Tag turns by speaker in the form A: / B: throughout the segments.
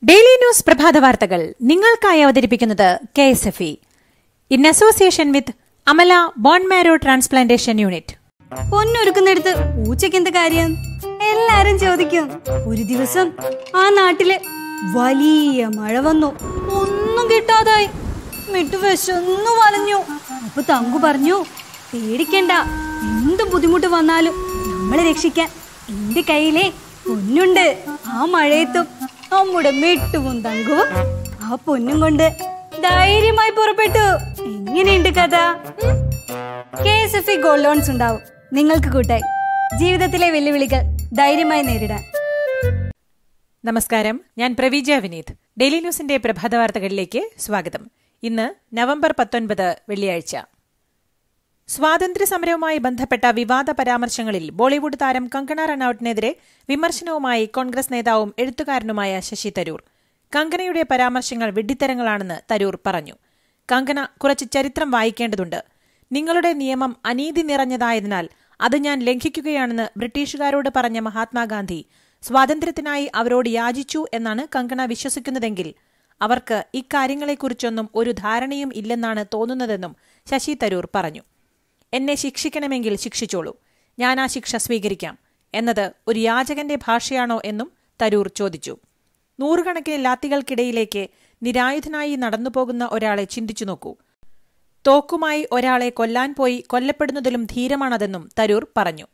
A: daily news പ്രഭാത വാർത്തകൾ നിങ്ങൾക്കായി അവതരിപ്പിക്കുന്നത് K S F E in association with Amala bone marrow transplantation unit
B: പൊന്നൊരുക്കുന്നിടത്ത് പൂച്ചയ്ക്ക് എന്ത് കാര്യം എല്ലാരും ചോദിക്കും ഒരു ദിവസം ആ നാട്ടില് വലിയ മഴ വന്നു ഒന്നും കിട്ടാതായി മിട്ടു വിശന്നു വലഞ്ഞു അപ്പൊ തങ്കു പറഞ്ഞു പേടിക്കണ്ട എന്ത് ബുദ്ധിമുട്ട് വന്നാലും നമ്മളെ രക്ഷിക്കാൻ എന്റെ കയ്യിലെ പൊന്നുണ്ട് ആ മഴയത്തും നമ്മുടെ മിട്ടുവും തങ്കുവും ആ പൊന്നും കൊണ്ട് ധൈര്യമായി പുറപ്പെട്ടു എങ്ങനെയുണ്ട് കഥ K S F E gold loans ഉണ്ടാവും നിങ്ങൾക്ക് കൂട്ടായി ജീവിതത്തിലെ വെല്ലുവിളികൾ ധൈര്യമായി നേരിടാൻ
A: നമസ്കാരം ഞാൻ പ്രവീജ വിനീത് ഡെയിലി ന്യൂസിന്റെ പ്രഭാത വാർത്തകളിലേക്ക് സ്വാഗതം ഇന്ന് നവംബർ പത്തൊൻപത് വെള്ളിയാഴ്ച സ്വാതന്ത്ര്യ സമരവുമായി ബന്ധപ്പെട്ട വിവാദ പരാമർശങ്ങളിൽ ബോളിവുഡ് താരം കങ്കണ റണൌട്ടിനെതിരെ വിമർശനവുമായി കോൺഗ്രസ് നേതാവും എഴുത്തുകാരനുമായ ശശി തരൂർ കങ്കണയുടെ പരാമർശങ്ങൾ വിഡ്ഢിത്തരങ്ങളാണെന്ന് തരൂർ പറഞ്ഞു കങ്കണ കുറച്ച് ചരിത്രം വായിക്കേണ്ടതുണ്ട് നിങ്ങളുടെ നിയമം അനീതി നിറഞ്ഞതായതിനാൽ അത് ഞാൻ ലംഘിക്കുകയാണെന്ന് ബ്രിട്ടീഷുകാരോട് പറഞ്ഞ മഹാത്മാഗാന്ധി സ്വാതന്ത്ര്യത്തിനായി അവരോട് യാചിച്ചു എന്നാണ് കങ്കണ വിശ്വസിക്കുന്നതെങ്കിൽ അവർക്ക് ഇക്കാര്യങ്ങളെക്കുറിച്ചൊന്നും ഒരു ധാരണയും ഇല്ലെന്നാണ് തോന്നുന്നതെന്നും ശശി തരൂർ പറഞ്ഞു എന്നെ ശിക്ഷിക്കണമെങ്കിൽ ശിക്ഷിച്ചോളൂ ഞാൻ ആ ശിക്ഷ സ്വീകരിക്കാം എന്നത് ഒരു യാചകന്റെ ഭാഷയാണോ എന്നും തരൂർ ചോദിച്ചു നൂറുകണക്കിന് ലാത്തികൾക്കിടയിലേക്ക് നിരായുധനായി നടന്നുപോകുന്ന ഒരാളെ ചിന്തിച്ചു നോക്കൂ തോക്കുമായി ഒരാളെ കൊല്ലാൻ പോയി കൊല്ലപ്പെടുന്നതിലും ധീരമാണതെന്നും തരൂർ പറഞ്ഞു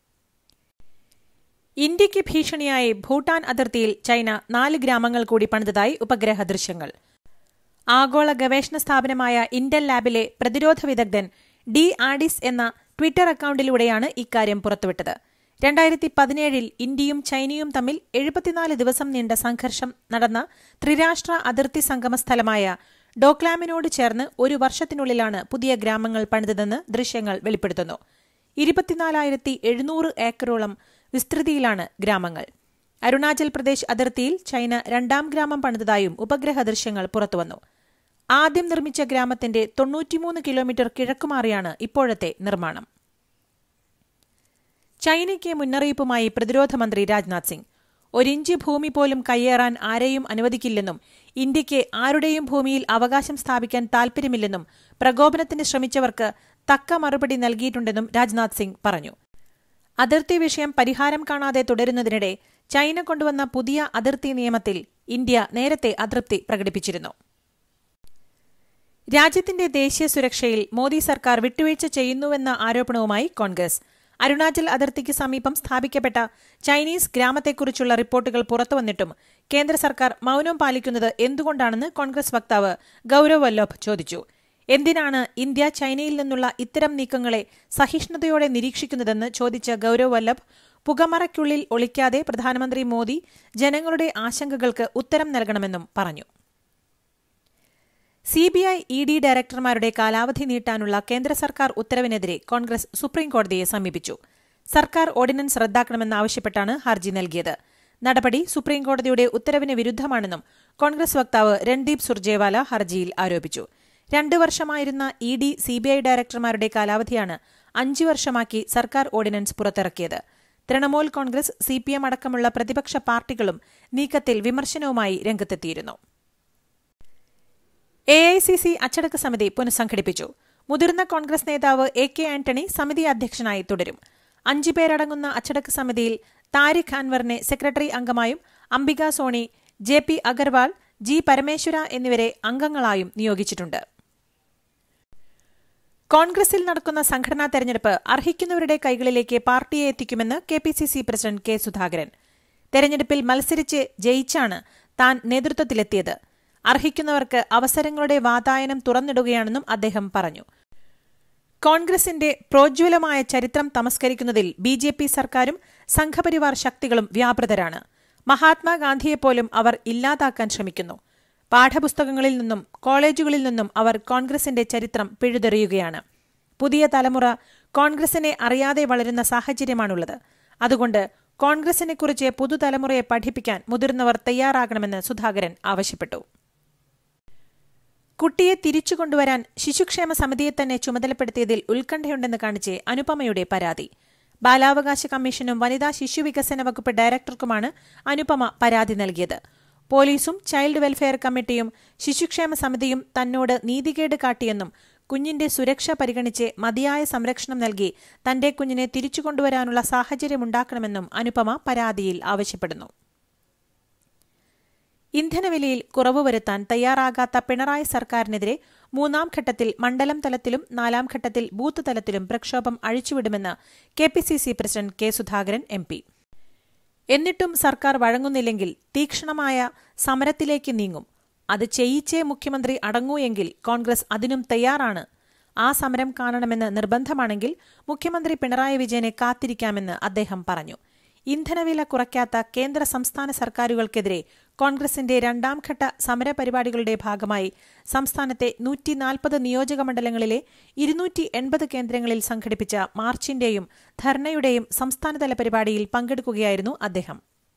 A: ഇന്ത്യയ്ക്ക് ഭീഷണിയായി ഭൂട്ടാൻ അതിർത്തിയിൽ ചൈന നാല് ഗ്രാമങ്ങൾ കൂടി പണിതതായി ഉപഗ്രഹ ദൃശ്യങ്ങൾ ആഗോള ഗവേഷണ സ്ഥാപനമായ ഇന്റൽ ലാബിലെ പ്രതിരോധ വിദഗ്ധൻ ഡി ആഡിസ് എന്ന ട്വിറ്റർ അക്കൌണ്ടിലൂടെയാണ് ഇക്കാര്യം പുറത്തുവിട്ടത് രണ്ടായിരത്തി പതിനേഴിൽ ഇന്ത്യയും ചൈനയും തമ്മിൽ എഴുപത്തിനാല് ദിവസം നീണ്ട സംഘർഷം നടന്ന ത്രിരാഷ്ട്ര അതിർത്തി സംഗമ സ്ഥലമായ ഡോക്ലാമിനോട് ചേർന്ന് ഒരു വർഷത്തിനുള്ളിലാണ് പുതിയ ഗ്രാമങ്ങൾ പണിതതെന്ന് ദൃശ്യങ്ങൾ വെളിപ്പെടുത്തുന്നു ഇരുപത്തിനാലായിരത്തി എഴുന്നൂറ് ഏക്കറോളം വിസ്തൃതിയിലാണ് ഗ്രാമങ്ങൾ അരുണാചൽ പ്രദേശ് അതിർത്തിയിൽ ചൈന രണ്ടാം ഗ്രാമം പണിതതായും ഉപഗ്രഹ ദൃശ്യങ്ങൾ പുറത്തുവന്നു ആദ്യം നിർമ്മിച്ച ഗ്രാമത്തിന്റെ തൊണ്ണൂറ്റിമൂന്ന് കിലോമീറ്റർ കിഴക്കുമാറിയാണ് ഇപ്പോഴത്തെ നിർമ്മാണം ചൈനയ്ക്ക് മുന്നറിയിപ്പുമായി പ്രതിരോധ മന്ത്രി രാജ്നാഥ് സിംഗ് ഒരിഞ്ച് ഭൂമി പോലും കയ്യേറാൻ ആരെയും അനുവദിക്കില്ലെന്നും ഇന്ത്യയ്ക്ക് ആരുടെയും ഭൂമിയിൽ അവകാശം സ്ഥാപിക്കാൻ താൽപര്യമില്ലെന്നും പ്രകോപനത്തിന് ശ്രമിച്ചവർക്ക് തക്ക മറുപടി നൽകിയിട്ടുണ്ടെന്നും രാജ്നാഥ് സിംഗ് പറഞ്ഞു അതിർത്തി വിഷയം പരിഹാരം കാണാതെ തുടരുന്നതിനിടെ ചൈന കൊണ്ടുവന്ന പുതിയ അതിർത്തി നിയമത്തിൽ ഇന്ത്യ നേരത്തെ അതൃപ്തി പ്രകടിപ്പിച്ചിരുന്നു രാജ്യത്തിന്റെ ദേശീയ സുരക്ഷയിൽ മോദി സർക്കാർ വിട്ടുവീഴ്ച ചെയ്യുന്നുവെന്ന ആരോപണവുമായി കോൺഗ്രസ് അരുണാചൽ അതിർത്തിക്ക് സമീപം സ്ഥാപിക്കപ്പെട്ട ചൈനീസ് ഗ്രാമത്തെക്കുറിച്ചുള്ള റിപ്പോർട്ടുകൾ പുറത്തുവന്നിട്ടും കേന്ദ്ര സർക്കാർ മൌനം പാലിക്കുന്നത് എന്തുകൊണ്ടാണെന്ന് കോൺഗ്രസ് വക്താവ് ഗൌരവ് വല്ലോഭ് ചോദിച്ചു എന്തിനാണ് ഇന്ത്യ ചൈനയിൽ നിന്നുള്ള ഇത്തരം നീക്കങ്ങളെ സഹിഷ്ണുതയോടെ നിരീക്ഷിക്കുന്നതെന്ന് ചോദിച്ച ഗൌരവ് വല്ലഭ് പുകമറയ്ക്കുള്ളിൽ ഒളിക്കാതെ പ്രധാനമന്ത്രി മോദി ജനങ്ങളുടെ ആശങ്കകൾക്ക് ഉത്തരം നൽകണമെന്നും പറഞ്ഞു സിബിഐ ഇ ഡി ഡയറക്ടർമാരുടെ കാലാവധി നീട്ടാനുള്ള കേന്ദ്ര സർക്കാർ ഉത്തരവിനെതിരെ കോൺഗ്രസ് സുപ്രീംകോടതിയെ സമീപിച്ചു സർക്കാർ ഓർഡിനൻസ് റദ്ദാക്കണമെന്നാവശ്യപ്പെട്ടാണ് ഹർജി നൽകിയത് നടപടി സുപ്രീംകോടതിയുടെ ഉത്തരവിന് വിരുദ്ധമാണെന്നും കോൺഗ്രസ് വക്താവ് രൺദീപ് സുർജേവാല ഹർജിയിൽ ആരോപിച്ചു രണ്ടു വർഷമായിരുന്ന ഇ ഡി സിബിഐ ഡയറക്ടർമാരുടെ കാലാവധിയാണ് അഞ്ചു വർഷമാക്കി സർക്കാർ ഓർഡിനൻസ് പുറത്തിറക്കിയത് തൃണമൂൽ കോൺഗ്രസ് സിപിഎം അടക്കമുള്ള പ്രതിപക്ഷ പാർട്ടികളും നീക്കത്തിൽ വിമർശനവുമായി രംഗത്തെത്തിയിരുന്നു എ ഐ സി സി അച്ചടക്ക സമിതി പുനഃസംഘടിപ്പിച്ചു മുതിർന്ന കോൺഗ്രസ് നേതാവ് എ കെ ആന്റണി സമിതി അധ്യക്ഷനായി തുടരും അഞ്ചു പേരടങ്ങുന്ന അച്ചടക്ക സമിതിയിൽ താരിഖ് അൻവറിനെ സെക്രട്ടറി അംഗമായും Ambika Soni J P Agarwal G Parameshwara എന്നിവരെ അംഗങ്ങളായും നിയോഗിച്ചിട്ടുണ്ട് കോൺഗ്രസിൽ നടക്കുന്ന സംഘടനാ തെരഞ്ഞെടുപ്പ് അർഹിക്കുന്നവരുടെ കൈകളിലേക്ക് പാർട്ടിയെ എത്തിക്കുമെന്ന് K P C C president K Sudhakaran തെരഞ്ഞെടുപ്പിൽ മത്സരിച്ച് ജയിച്ചാണ് താൻ നേതൃത്വത്തിലെത്തിയത് അർഹിക്കുന്നവർക്ക് അവസരങ്ങളുടെ വാതായനം തുറന്നിടുകയാണെന്നും അദ്ദേഹം പറഞ്ഞു കോൺഗ്രസിന്റെ പ്രോജ്വലമായ ചരിത്രം തമസ്കരിക്കുന്നതിൽ ബി ജെ പി സർക്കാരും സംഘപരിവാർ ശക്തികളും വ്യാപൃതരാണ് മഹാത്മാഗാന്ധിയെപ്പോലും അവർ ഇല്ലാതാക്കാൻ ശ്രമിക്കുന്നു പാഠപുസ്തകങ്ങളിൽ നിന്നും കോളേജുകളിൽ നിന്നും അവർ കോൺഗ്രസിന്റെ ചരിത്രം പിഴുതെറിയുകയാണ് പുതിയ തലമുറ കോൺഗ്രസിനെ അറിയാതെ വളരുന്ന സാഹചര്യമാണുള്ളത് അതുകൊണ്ട് കോൺഗ്രസിനെക്കുറിച്ച് പുതുതലമുറയെ പഠിപ്പിക്കാൻ മുതിർന്നവർ തയ്യാറാകണമെന്ന് സുധാകരൻ ആവശ്യപ്പെട്ടു കുട്ടിയെ തിരിച്ചു കൊണ്ടുവരാൻ ശിശുക്ഷേമ സമിതിയെ തന്നെ ചുമതലപ്പെടുത്തിയതിൽ ഉത്കണ്ഠയുണ്ടെന്ന് കാണിച്ച് അനുപമയുടെ പരാതി ബാലാവകാശ കമ്മീഷനും വനിതാ ശിശുവികസന വകുപ്പ് ഡയറക്ടർക്കുമാണ് അനുപമ പരാതി നൽകിയത് പോലീസും ചൈൽഡ് വെൽഫെയർ കമ്മിറ്റിയും ശിശുക്ഷേമ സമിതിയും തന്നോട് നീതികേട് കാട്ടിയെന്നും കുഞ്ഞിന്റെ സുരക്ഷ പരിഗണിച്ച് മതിയായ സംരക്ഷണം നൽകി തന്റെ കുഞ്ഞിനെ തിരിച്ചുകൊണ്ടുവരാനുള്ള സാഹചര്യമുണ്ടാക്കണമെന്നും അനുപമ പരാതിയിൽ ആവശ്യപ്പെടുന്നു ഇന്ധനവിലയിൽ കുറവ് വരുത്താൻ തയ്യാറാകാത്ത പിണറായി സർക്കാരിനെതിരെ മൂന്നാം ഘട്ടത്തിൽ മണ്ഡലം തലത്തിലും നാലാം ഘട്ടത്തിൽ ബൂത്ത് തലത്തിലും പ്രക്ഷോഭം അഴിച്ചുവിടുമെന്ന് K P C C president K Sudhakaran M P എന്നിട്ടും സർക്കാർ വഴങ്ങുന്നില്ലെങ്കിൽ തീക്ഷ്ണമായ സമരത്തിലേക്ക് നീങ്ങും അത് ചെയ്യിച്ചേ മുഖ്യമന്ത്രി അടങ്ങൂ എങ്കിൽ കോൺഗ്രസ് അതിനും തയ്യാറാണ് ആ സമരം കാണണമെന്ന് നിർബന്ധമാണെങ്കിൽ മുഖ്യമന്ത്രി പിണറായി വിജയനെ കാത്തിരിക്കാമെന്ന് അദ്ദേഹം പറഞ്ഞു ഇന്ധനവില കുറയ്ക്കാത്ത കേന്ദ്ര സംസ്ഥാന സർക്കാരുകൾക്കെതിരെ കോൺഗ്രസിന്റെ രണ്ടാംഘട്ട സമരപരിപാടികളുടെ ഭാഗമായി സംസ്ഥാനത്തെ നൂറ്റിനാൽപ്പത് നിയോജകമണ്ഡലങ്ങളിലെ ഇരുന്നൂറ്റി എൺപത് കേന്ദ്രങ്ങളിൽ സംഘടിപ്പിച്ച മാർച്ചിന്റെയും ധർണയുടെയും സംസ്ഥാനതല പരിപാടിയിൽ പങ്കെടുക്കുകയായിരുന്നു അദ്ദേഹം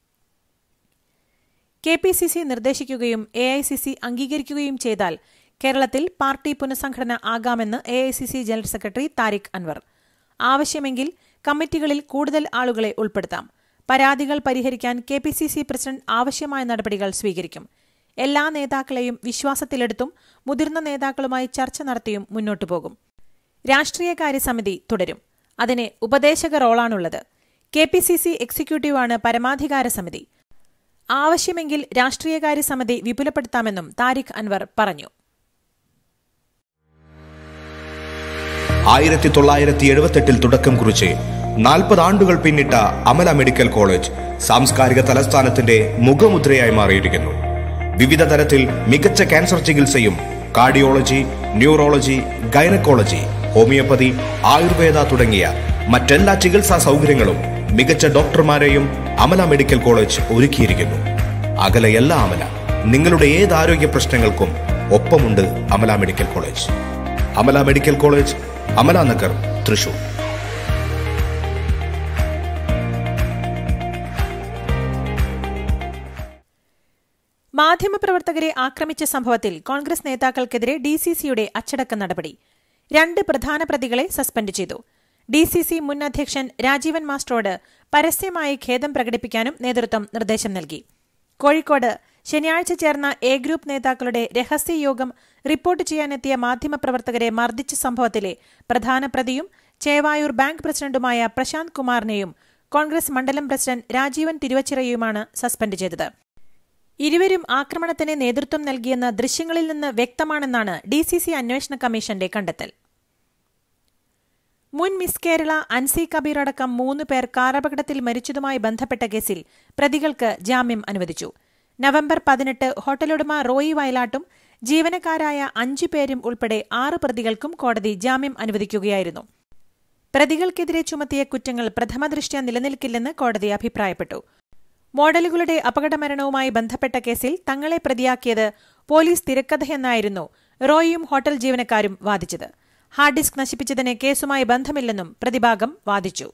A: കെ പി സി സി നിർദ്ദേശിക്കുകയും എ ഐ സി സി അംഗീകരിക്കുകയും ചെയ്താൽ കേരളത്തിൽ പാർട്ടി പുനഃസംഘടന ആകാമെന്ന് A I C C general secretary Tariq Anwar ആവശ്യമെങ്കിൽ കമ്മിറ്റികളിൽ കൂടുതൽ ആളുകളെ ഉൾപ്പെടുത്താം പരാതികൾ പരിഹരിക്കാൻ K P C C president ആവശ്യമായ നടപടികൾ സ്വീകരിക്കും എല്ലാ നേതാക്കളെയും വിശ്വാസത്തിലെടുത്തും മുതിർന്ന നേതാക്കളുമായി ചർച്ച നടത്തിയും മുന്നോട്ടു പോകും രാഷ്ട്രീയകാര്യ സമിതി തുടരും അതിന് ഉപദേശക റോളാണുള്ളത് കെ പി സി സി എക്സിക്യൂട്ടീവാണ് പരമാധികാര സമിതി ആവശ്യമെങ്കിൽ രാഷ്ട്രീയകാര്യ സമിതി വിപുലപ്പെടുത്താമെന്നും താരിഖ് അൻവർ പറഞ്ഞു
C: ആയിരത്തി തൊള്ളായിരത്തി എഴുപത്തെട്ടിൽ തുടക്കം കുറിച്ച് നാൽപ്പത് ആണ്ടുകൾ പിന്നിട്ട അമല മെഡിക്കൽ കോളേജ് സാംസ്കാരിക തലസ്ഥാനത്തിന്റെ മുഖമുദ്രയായി മാറിയിരിക്കുന്നു വിവിധ തരത്തിൽ മികച്ച ക്യാൻസർ ചികിത്സയും cardiology neurology gynaecology homoeopathy Ayurveda തുടങ്ങിയ മറ്റെല്ലാ ചികിത്സാ സൗകര്യങ്ങളും മികച്ച ഡോക്ടർമാരെയും അമല മെഡിക്കൽ കോളേജ് ഒരുക്കിയിരിക്കുന്നു അകലെയല്ല അമല നിങ്ങളുടെ ഏത് ആരോഗ്യ പ്രശ്നങ്ങൾക്കും ഒപ്പമുണ്ട് Amala medical college Amala medical college Amala Nagar Thrissur
A: മാധ്യമപ്രവർത്തകരെ ആക്രമിച്ച സംഭവത്തിൽ കോൺഗ്രസ് നേതാക്കൾക്കെതിരെ ഡി സി സിയുടെ അച്ചടക്ക നടപടി രണ്ട് പ്രധാന പ്രതികളെ സസ്പെൻഡ് ചെയ്തു ഡി സി സി മുൻ അധ്യക്ഷൻ രാജീവൻ മാസ്റ്ററോട് പരസ്യമായി ഖേദം പ്രകടിപ്പിക്കാനും നേതൃത്വം നിർദ്ദേശം നൽകി കോഴിക്കോട് ശനിയാഴ്ച ചേർന്ന എ ഗ്രൂപ്പ് നേതാക്കളുടെ രഹസ്യയോഗം റിപ്പോർട്ട് ചെയ്യാനെത്തിയ മാധ്യമപ്രവർത്തകരെ മർദ്ദിച്ച സംഭവത്തിലെ പ്രധാന പ്രതിയും ചേവായൂർ ബാങ്ക് പ്രസിഡന്റുമായ പ്രശാന്ത് കുമാറിനെയും കോൺഗ്രസ് മണ്ഡലം പ്രസിഡന്റ് രാജീവൻ തിരുവച്ചിറയുമാണ് സസ്പെൻഡ് ചെയ്തത് ഇരുവരും ആക്രമണത്തിന് നേതൃത്വം നൽകിയെന്ന ദൃശ്യങ്ങളിൽ നിന്ന് വ്യക്തമാണെന്നാണ് ഡി സി സി അന്വേഷണ കമ്മീഷന്റെ കണ്ടെത്തൽ മുൻ മിസ് കേരള അൻസി കബീർ അടക്കം മൂന്ന് പേർ കാറപകടത്തിൽ മരിച്ചതുമായി ബന്ധപ്പെട്ട കേസിൽ പ്രതികൾക്ക് ജാമ്യം അനുവദിച്ചു നവംബർ പതിനെട്ട് ഹോട്ടലുടമ റോയി വയലാട്ടും ജീവനക്കാരായ അഞ്ചു പേരും ഉൾപ്പെടെ ആറ് പ്രതികൾക്കും കോടതി ജാമ്യം അനുവദിക്കുകയായിരുന്നു പ്രതികൾക്കെതിരെ ചുമത്തിയ കുറ്റങ്ങൾ പ്രഥമദൃഷ്ട്യാ നിലനിൽക്കില്ലെന്ന് കോടതി അഭിപ്രായപ്പെട്ടു മോഡലുകളുടെ അപകടമരണവുമായി ബന്ധപ്പെട്ട കേസിൽ തങ്ങളെ പ്രതിയാക്കിയത് പോലീസ് തിരക്കഥയെന്നായിരുന്നു റോയിയും ഹോട്ടൽ ജീവനക്കാരും വാദിച്ചത് ഹാർഡ് ഡിസ്ക് നശിപ്പിച്ചതിന് കേസുമായി ബന്ധമില്ലെന്നും പ്രതിഭാഗം വാദിച്ചു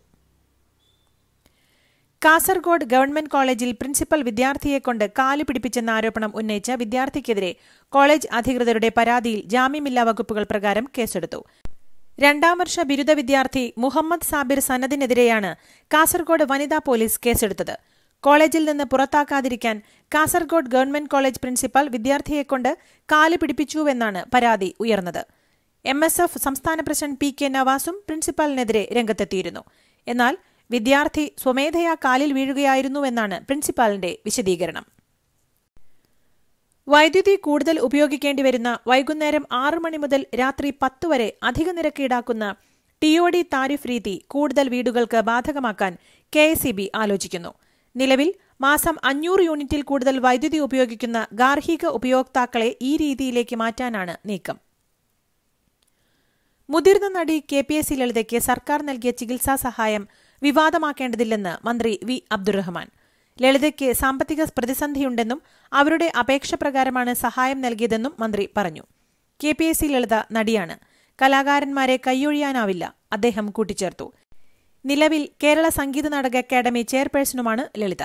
A: കാസർഗോഡ് ഗവൺമെന്റ് കോളേജിൽ പ്രിൻസിപ്പൽ വിദ്യാർത്ഥിയെക്കൊണ്ട് കാലു പിടിപ്പിച്ചെന്ന ആരോപണം ഉന്നയിച്ച വിദ്യാർത്ഥിക്കെതിരെ കോളേജ് അധികൃതരുടെ പരാതിയിൽ ജാമ്യമില്ലാ വകുപ്പുകൾ പ്രകാരം കേസെടുത്തു രണ്ടാം വർഷ ബിരുദ വിദ്യാർത്ഥി മുഹമ്മദ് സാബിർ സനദിനെതിരെയാണ് കാസർഗോഡ് വനിതാ പോലീസ് കേസെടുത്തത് കോളേജിൽ നിന്ന് പുറത്താക്കാതിരിക്കാൻ കാസർഗോഡ് ഗവൺമെന്റ് കോളേജ് പ്രിൻസിപ്പൽ വിദ്യാർത്ഥിയെക്കൊണ്ട് കാല് പിടിപ്പിച്ചുവെന്നാണ് പരാതി ഉയർന്നത് എം എസ് എഫ് സംസ്ഥാന പ്രസിഡന്റ് പി കെ നവാസും പ്രിൻസിപ്പാലിനെതിരെ രംഗത്തെത്തിയിരുന്നു എന്നാൽ വിദ്യാർത്ഥി സ്വമേധയാ കാലിൽ വീഴുകയായിരുന്നുവെന്നാണ് പ്രിൻസിപ്പാലിന്റെ വിശദീകരണം വൈദ്യുതി കൂടുതൽ ഉപയോഗിക്കേണ്ടി വരുന്ന വൈകുന്നേരം ആറ് മണി മുതൽ രാത്രി പത്ത് വരെ അധിക നിരക്ക് ഈടാക്കുന്ന ടി ഒ ഡി താരിഫ് രീതി കൂടുതൽ വീടുകൾക്ക് ബാധകമാക്കാൻ കെ എസ് ആലോചിക്കുന്നു നിലവിൽ മാസം അഞ്ഞൂറ് യൂണിറ്റിൽ കൂടുതൽ വൈദ്യുതി ഉപയോഗിക്കുന്ന ഗാർഹിക ഉപയോക്താക്കളെ ഈ രീതിയിലേക്ക് മാറ്റാനാണ് നീക്കം മുതിർന്ന നടി കെ പി എസ് സി ലളിതയ്ക്ക് സർക്കാർ നൽകിയ ചികിത്സാ സഹായം വിവാദമാക്കേണ്ടതില്ലെന്ന് മന്ത്രി വി അബ്ദുറഹ്മാൻ ലളിതയ്ക്ക് സാമ്പത്തിക പ്രതിസന്ധിയുണ്ടെന്നും അവരുടെ അപേക്ഷ പ്രകാരമാണ് സഹായം നൽകിയതെന്നും മന്ത്രി പറഞ്ഞു K P S C Lalitha നടിയാണ് കലാകാരന്മാരെ കൈയൊഴിയാനാവില്ല അദ്ദേഹം കൂട്ടിച്ചേർത്തു നിലവിൽ കേരള സംഗീത നാടക അക്കാദമി ചെയർപേഴ്സണുമാണ് ലളിത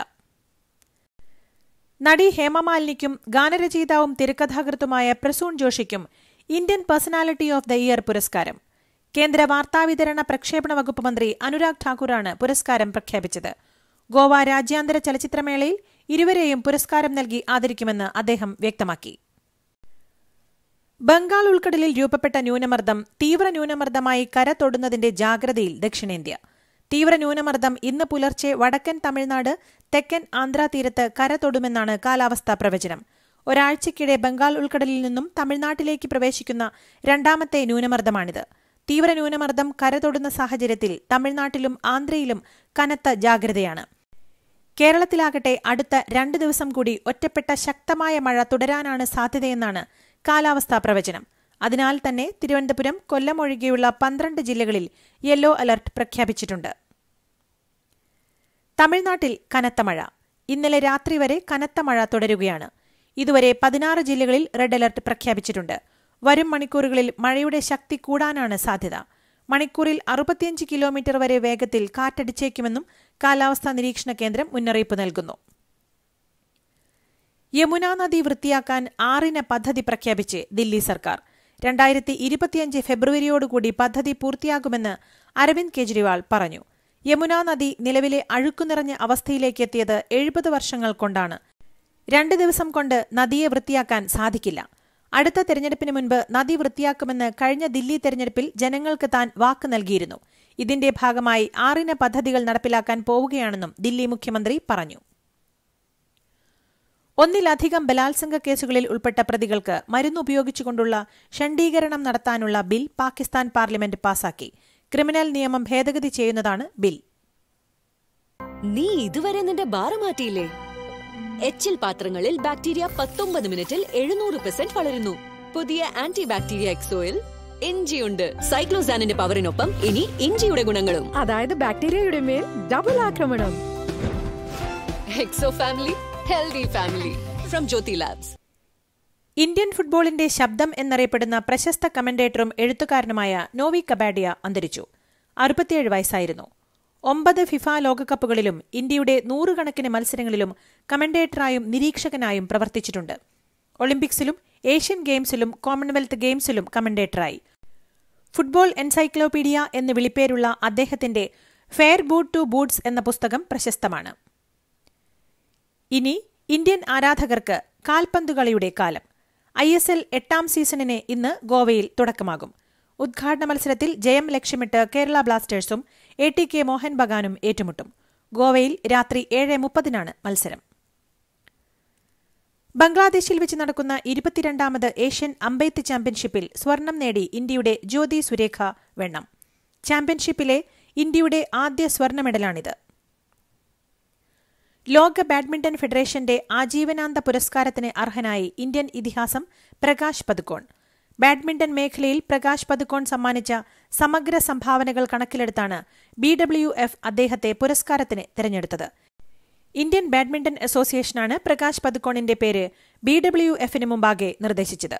A: നടി ഹേമമാലിനിക്കും ഗാനരചയിതാവും തിരക്കഥാകൃത്തുമായ പ്രസൂൺ ജോഷിക്കും Indian personality of the year പുരസ്കാരം കേന്ദ്ര വാർത്താവിതരണ പ്രക്ഷേപണ വകുപ്പ് മന്ത്രി അനുരാഗ് ഠാക്കൂറാണ് പുരസ്കാരം പ്രഖ്യാപിച്ചത് ഗോവ രാജ്യാന്തര ചലച്ചിത്രമേളയിൽ ഇരുവരെയും പുരസ്കാരം നൽകി ആദരിക്കുമെന്ന് അദ്ദേഹം വ്യക്തമാക്കി ബംഗാൾ ഉൾക്കടലിൽ രൂപപ്പെട്ട ന്യൂനമർദ്ദം തീവ്ര ന്യൂനമർദ്ദമായി കര തൊടുന്നതിന്റെ ജാഗ്രതയിൽ ദക്ഷിണേന്ത്യ തീവ്ര ന്യൂനമർദ്ദം ഇന്ന് പുലർച്ചെ വടക്കൻ തമിഴ്നാട് തെക്കൻ ആന്ധ്രാ തീരത്ത് കര തൊടുമെന്നാണ് കാലാവസ്ഥാ പ്രവചനം ഒരാഴ്ചയ്ക്കിടെ ബംഗാൾ ഉൾക്കടലിൽ നിന്നും തമിഴ്നാട്ടിലേക്ക് പ്രവേശിക്കുന്ന രണ്ടാമത്തെ ന്യൂനമർദ്ദമാണിത് തീവ്ര ന്യൂനമർദ്ദം കര തൊടുന്ന സാഹചര്യത്തിൽ തമിഴ്നാട്ടിലും ആന്ധ്രയിലും കനത്ത ജാഗ്രതയാണ് കേരളത്തിലാകട്ടെ അടുത്ത രണ്ട് ദിവസം കൂടി ഒറ്റപ്പെട്ട ശക്തമായ മഴ തുടരാനാണ് സാധ്യതയെന്നാണ് കാലാവസ്ഥാ പ്രവചനം അതിനാൽ തന്നെ തിരുവനന്തപുരം കൊല്ലം ഒഴികെയുള്ള പന്ത്രണ്ട് ജില്ലകളിൽ യെല്ലോ അലർട്ട് പ്രഖ്യാപിച്ചിട്ടുണ്ട് തമിഴ്നാട്ടിൽ കനത്ത മഴ ഇന്നലെ രാത്രി വരെ കനത്ത മഴ തുടരുകയാണ് ഇതുവരെ പതിനാറ് ജില്ലകളിൽ റെഡ് അലർട്ട് പ്രഖ്യാപിച്ചിട്ടുണ്ട് വരും മണിക്കൂറുകളിൽ മഴയുടെ ശക്തി കൂടാനാണ് സാധ്യത മണിക്കൂറിൽ അറുപത്തിയഞ്ച് കിലോമീറ്റർ വരെ വേഗത്തിൽ കാറ്റടിച്ചേക്കുമെന്നും കാലാവസ്ഥാ നിരീക്ഷണ കേന്ദ്രം മുന്നറിയിപ്പ് നൽകുന്നു യമുന നദി വൃത്തിയാക്കാൻ ആറിന് പദ്ധതി പ്രഖ്യാപിച്ച് ദില്ലി സർക്കാർ രണ്ടായിരത്തി ഇരുപത്തിയഞ്ച് ഫെബ്രുവരിയോടുകൂടി പദ്ധതി പൂർത്തിയാകുമെന്ന് അരവിന്ദ് കെജ്രിവാൾ പറഞ്ഞു യമുന നദി നിലവിലെ അഴുക്കുനിറഞ്ഞ അവസ്ഥയിലേക്ക് എത്തിയത് എഴുപത് വർഷങ്ങൾ കൊണ്ടാണ് രണ്ട് ദിവസം കൊണ്ട് നദിയെ വൃത്തിയാക്കാൻ സാധിക്കില്ല അടുത്ത തെരഞ്ഞെടുപ്പിന് മുൻപ് നദി വൃത്തിയാക്കുമെന്ന് കഴിഞ്ഞ ദില്ലി തെരഞ്ഞെടുപ്പിൽ ജനങ്ങൾക്ക് താൻ വാക്ക് നൽകിയിരുന്നു ഇതിന്റെ ഭാഗമായി ആറിന് പദ്ധതികൾ നടപ്പിലാക്കാൻ പോവുകയാണെന്നും ദില്ലി മുഖ്യമന്ത്രി പറഞ്ഞു ഒന്നിലധികം ബലാത്സംഗ കേസുകളിൽ ഉൾപ്പെട്ട പ്രതികൾക്ക് മരുന്ന് ഉപയോഗിച്ചുകൊണ്ടുള്ള ഷണ്ഡീകരണം നടത്താനുള്ള ബിൽ പാകിസ്ഥാൻ പാർലമെന്റ് പാസാക്കി ക്രിമിനൽ നിയമം ഭേദഗതി ചെയ്യുന്നതാണ് ബിൽ
D: നീ ഇതുവരെ നിന്റെ ബാറ് മാറ്റിയില്ലേ എച്ചിൽ പാത്രങ്ങളിൽ ബാക്ടീരിയ പത്തൊമ്പത് മിനിറ്റിൽ എഴുന്നൂറ് പെർസെന്റ് വളരുന്നു പുതിയ ആന്റി ബാക്ടീരിയ എക്സോയിൽ ഇഞ്ചിയുണ്ട് സൈക്ലോസാനിന്റെ പവറിനൊപ്പം ഇനി ഇഞ്ചിയുടെ ഗുണങ്ങളും
E: അതായത് ബാക്ടീരിയയുടെ മേൽ ഡബിൾ ആക്രമണം
D: Exo family healthy family from Jyothi labs
A: Indian ഫുട്ബോളിന്റെ ശബ്ദം എന്നറിയപ്പെടുന്ന പ്രശസ്ത കമന്റേറ്ററും എഴുത്തുകാരനുമായ നോവി കബാഡിയ അന്തരിച്ചു അറുപത്തിയേഴ് വയസ്സായിരുന്നു ഒമ്പത് ഫിഫ ലോകകപ്പുകളിലും ഇന്ത്യയുടെ നൂറുകണക്കിന് മത്സരങ്ങളിലും കമന്റേറ്ററായും നിരീക്ഷകനായും പ്രവർത്തിച്ചിട്ടുണ്ട് ഒളിമ്പിക്സിലും ഏഷ്യൻ ഗെയിംസിലും കോമൺവെൽത്ത് ഗെയിംസിലും കമന്റേറ്ററായി ഫുട്ബോൾ എൻസൈക്ലോപീഡിയ എന്ന് വിളിപ്പേരുള്ള അദ്ദേഹത്തിന്റെ ഫെയർ ബൂട്ട് ടു ബൂട്ട്സ് എന്ന പുസ്തകം പ്രശസ്തമാണ് ഇനി ഇന്ത്യൻ ആരാധകർക്ക് കാൽപന്തുകളിയുടെ കാലം ഐ എസ് എൽ എട്ടാം സീസണിന് ഇന്ന് ഗോവയിൽ തുടക്കമാകും ഉദ്ഘാടന മത്സരത്തിൽ ജയം ലക്ഷ്യമിട്ട് കേരള ബ്ലാസ്റ്റേഴ്സും എ ടി കെ മോഹൻ ബഗാനും ഏറ്റുമുട്ടും ഗോവയിൽ രാത്രി ഏഴ് മുപ്പതിനാണ് മത്സരം ബംഗ്ലാദേശിൽ വെച്ച് നടക്കുന്ന ഇരുപത്തിരണ്ടാമത് ഏഷ്യൻ അമ്പെയ്ത്ത് ചാമ്പ്യൻഷിപ്പിൽ സ്വർണം നേടി ഇന്ത്യയുടെ ജ്യോതി സുരേഖ വെണ്ണം ചാമ്പ്യൻഷിപ്പിലെ ഇന്ത്യയുടെ ആദ്യ സ്വർണ്ണ മെഡലാണിത് ലോക ബാഡ്മിന്റൺ ഫെഡറേഷന്റെ ആജീവനാന്ത പുരസ്കാരത്തിന് അർഹനായി ഇന്ത്യൻ ഇതിഹാസം പ്രകാശ് പതുക്കോൺ ബാഡ്മിന്റൺ മേഖലയിൽ പ്രകാശ് പതുക്കോൺ സമ്മാനിച്ച സമഗ്ര സംഭാവനകൾ കണക്കിലെടുത്താണ് ബി ഡബ്ല്യു എഫ് അദ്ദേഹത്തെ പുരസ്കാരത്തിന് തെരഞ്ഞെടുത്തത് ഇന്ത്യൻ ബാഡ്മിന്റൺ അസോസിയേഷനാണ് പ്രകാശ് പതുക്കോണിന്റെ പേര് ബി ഡബ്ല്യു എഫിന് മുമ്പാകെ നിർദ്ദേശിച്ചത്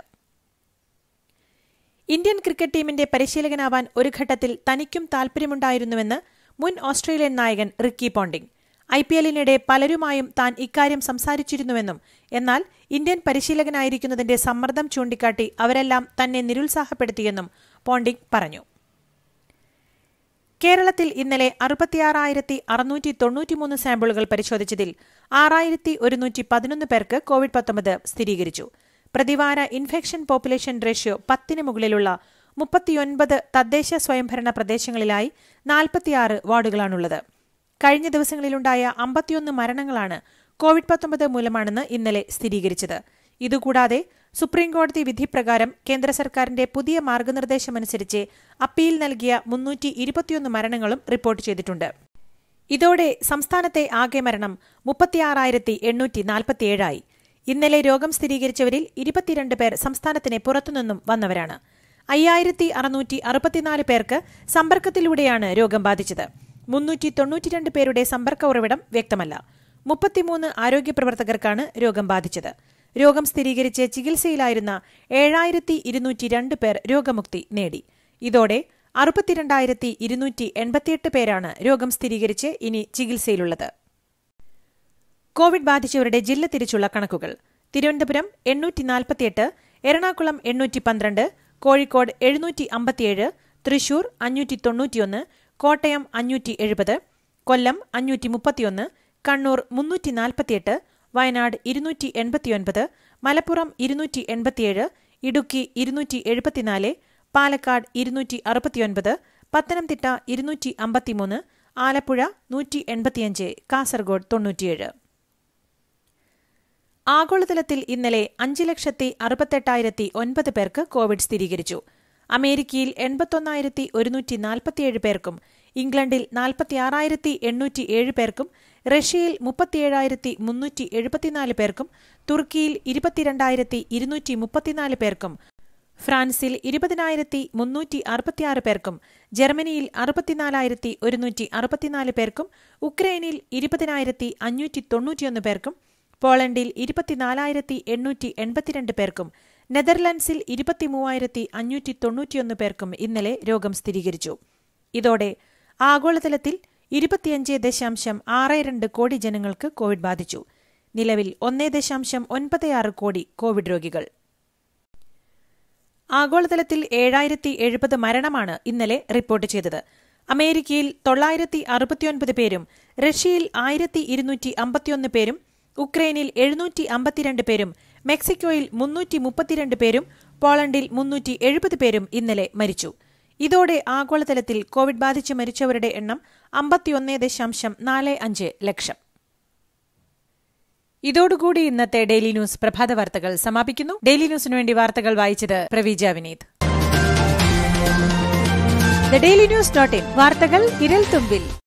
A: ഇന്ത്യൻ ക്രിക്കറ്റ് ടീമിന്റെ പരിശീലകനാവാൻ ഒരു ഘട്ടത്തിൽ തനിക്കും താൽപര്യമുണ്ടായിരുന്നുവെന്ന് മുൻ ഓസ്ട്രേലിയൻ നായകൻ റിക്കി പോണ്ടിംഗ് ഐ പി എല്ലിനിടെ പലരുമായും താൻ ഇക്കാര്യം സംസാരിച്ചിരുന്നുവെന്നും എന്നാൽ ഇന്ത്യൻ പരിശീലകനായിരിക്കുന്നതിന്റെ സമ്മർദ്ദം ചൂണ്ടിക്കാട്ടി അവരെല്ലാം തന്നെ നിരുത്സാഹപ്പെടുത്തിയെന്നും പോണ്ടിംഗ് പറഞ്ഞു കേരളത്തിൽ ഇന്നലെ അറുപത്തിയാറായിരത്തി അറുന്നൂറ്റി തൊണ്ണൂറ്റിമൂന്ന് സാമ്പിളുകൾ പരിശോധിച്ചതിൽ ആറായിരത്തി ഒരുന്നൂറ്റി പതിനൊന്ന് പേർക്ക് കോവിഡ് പത്തൊമ്പത് സ്ഥിരീകരിച്ചു പ്രതിവാര ഇൻഫെക്ഷൻ പോപ്പുലേഷൻ റേഷ്യോ പത്തിന് മുകളിലുള്ള മുപ്പത്തിയൊൻപത് തദ്ദേശ സ്വയംഭരണ പ്രദേശങ്ങളിലായി നാൽപ്പത്തിയാറ് വാർഡുകളാണുള്ളത് കഴിഞ്ഞ ദിവസങ്ങളിലുണ്ടായ അമ്പത്തിയൊന്ന് മരണങ്ങളാണ് കോവിഡ് പത്തൊമ്പത് മൂലമാണെന്ന് ഇന്നലെ സ്ഥിരീകരിച്ചത് ഇതുകൂടാതെ സുപ്രീംകോടതി വിധിപ്രകാരം കേന്ദ്ര സർക്കാരിന്റെ പുതിയ മാർഗനിർദ്ദേശമനുസരിച്ച് അപ്പീൽ നൽകിയ മുന്നൂറ്റി ഇരുപത്തിയൊന്ന് മരണങ്ങളും റിപ്പോർട്ട് ചെയ്തിട്ടുണ്ട് ഇതോടെ സംസ്ഥാനത്തെ ആകെ മരണം മുപ്പത്തിയാറായിരത്തി എണ്ണൂറ്റി നാൽപ്പത്തിയേഴായി ഇന്നലെ രോഗം സ്ഥിരീകരിച്ചവരിൽ ഇരുപത്തിരണ്ട് പേർ സംസ്ഥാനത്തിന് പുറത്തുനിന്നും വന്നവരാണ് അയ്യായിരത്തി അറുന്നൂറ്റി അറുപത്തിനാല് പേർക്ക് സമ്പർക്കത്തിലൂടെയാണ് രോഗം ബാധിച്ചത് മുന്നൂറ്റി തൊണ്ണൂറ്റിരണ്ട് പേരുടെ സമ്പർക്ക ഉറവിടം വ്യക്തമല്ല മുപ്പത്തിമൂന്ന് ആരോഗ്യ പ്രവർത്തകർക്കാണ് രോഗം ബാധിച്ചത് രോഗം സ്ഥിരീകരിച്ച് ചികിത്സയിലായിരുന്ന ഏഴായിരത്തി ഇരുന്നൂറ്റി രണ്ട് പേർ രോഗമുക്തി നേടി ഇതോടെ അറുപത്തിരണ്ടായിരത്തി ഇരുന്നൂറ്റി എൺപത്തിയെട്ട് പേരാണ് രോഗം സ്ഥിരീകരിച്ച് ഇനി ചികിത്സയിലുള്ളത് കോവിഡ് ബാധിച്ചവരുടെ ജില്ല തിരിച്ചുള്ള കണക്കുകൾ തിരുവനന്തപുരം എണ്ണൂറ്റി നാൽപ്പത്തിയെട്ട് എറണാകുളം എണ്ണൂറ്റി പന്ത്രണ്ട് കോഴിക്കോട് എഴുന്നൂറ്റി അമ്പത്തിയേഴ് തൃശൂർ അഞ്ഞൂറ്റി തൊണ്ണൂറ്റിയൊന്ന് കോട്ടയം അഞ്ഞൂറ്റി എഴുപത് കൊല്ലം അഞ്ഞൂറ്റി മുപ്പത്തിയൊന്ന് കണ്ണൂർ മുന്നൂറ്റി നാൽപ്പത്തിയെട്ട് വയനാട് ഇരുന്നൂറ്റി എൺപത്തിയൊൻപത് മലപ്പുറം ഇരുന്നൂറ്റി എൺപത്തിയേഴ് ഇടുക്കി ഇരുന്നൂറ്റി എഴുപത്തിനാല് പാലക്കാട് ഇരുന്നൂറ്റി അറുപത്തിയൊൻപത് പത്തനംതിട്ട ഇരുന്നൂറ്റി അമ്പത്തിമൂന്ന് ആലപ്പുഴ നൂറ്റി എൺപത്തിയഞ്ച് കാസർഗോഡ് തൊണ്ണൂറ്റിയേഴ് ആഗോളതലത്തിൽ ഇന്നലെ അഞ്ച് ലക്ഷത്തി അറുപത്തെട്ടായിരത്തി ഒൻപത് പേർക്ക് കോവിഡ് സ്ഥിരീകരിച്ചു അമേരിക്കയിൽ എൺപത്തൊന്നായിരത്തി ഒരുന്നൂറ്റി നാൽപ്പത്തിയേഴ് പേർക്കും ഇംഗ്ലണ്ടിൽ നാൽപ്പത്തിയാറായിരത്തി എണ്ണൂറ്റി ഏഴ് പേർക്കും റഷ്യയിൽ മുപ്പത്തിയേഴായിരത്തി മുന്നൂറ്റി എഴുപത്തിനാല് പേർക്കും തുർക്കിയിൽ ഇരുപത്തിരണ്ടായിരത്തി ഇരുന്നൂറ്റി മുപ്പത്തിനാല് പേർക്കും ഫ്രാൻസിൽ ഇരുപതിനായിരത്തി മുന്നൂറ്റി അറുപത്തിയാറ് പേർക്കും ജർമ്മനിയിൽ അറുപത്തിനാലായിരത്തി ഒരുന്നൂറ്റി അറുപത്തിനാല് പേർക്കും ഉക്രൈനിൽ ഇരുപതിനായിരത്തി അഞ്ഞൂറ്റി തൊണ്ണൂറ്റിയൊന്ന് പേർക്കും പോളണ്ടിൽ ഇരുപത്തിനാലായിരത്തി എണ്ണൂറ്റി എൺപത്തിരണ്ട് പേർക്കും നെതർലൻഡ്സിൽ ഇരുപത്തിമൂവായിരത്തി അഞ്ഞൂറ്റി തൊണ്ണൂറ്റിയൊന്ന് പേർക്കും ഇന്നലെ രോഗം സ്ഥിരീകരിച്ചു ഇതോടെ ആഗോളതലത്തിൽ ഇരുപത്തിയഞ്ച് ദശാംശം ആറ് രണ്ട് കോടി ജനങ്ങൾക്ക് കോവിഡ് ബാധിച്ചു നിലവിൽ ഒന്നേ ദശാംശം ഒൻപത് ആറ് കോടി കോവിഡ് രോഗികൾ ആഗോളതലത്തിൽ ഏഴായിരത്തി എഴുപത് മരണമാണ് ഇന്നലെ റിപ്പോർട്ട് ചെയ്തത് അമേരിക്കയിൽ തൊള്ളായിരത്തി അറുപത്തിയൊൻപത് പേരും റഷ്യയിൽ ആയിരത്തി ഇരുന്നൂറ്റി അമ്പത്തിയൊന്ന് പേരും ഉക്രൈനിൽ എഴുന്നൂറ്റി അമ്പത്തിരണ്ട് പേരും മെക്സിക്കോയിൽ മുന്നൂറ്റി മുപ്പത്തിരണ്ട് പേരും പോളണ്ടിൽ മുന്നൂറ്റി എഴുപത് പേരും ഇന്നലെ മരിച്ചു ഇതോടെ ആഗോളതലത്തിൽ കോവിഡ് ബാധിച്ച് മരിച്ചവരുടെ എണ്ണം അമ്പത്തിയൊന്ന് ദശാംശം നാല് അഞ്ച് ലക്ഷം ഇതോടുകൂടി ഇന്നത്തെ ഡെയിലി ന്യൂസ് പ്രഭാത വാർത്തകൾ സമാപിക്കുന്നു ഡെയിലി ന്യൂസിനു വേണ്ടി വാർത്തകൾ വായിച്ചത് Praveeja Vineeth daily news dot in വാർത്തകൾ ഇരൽ തുമ്പിൽ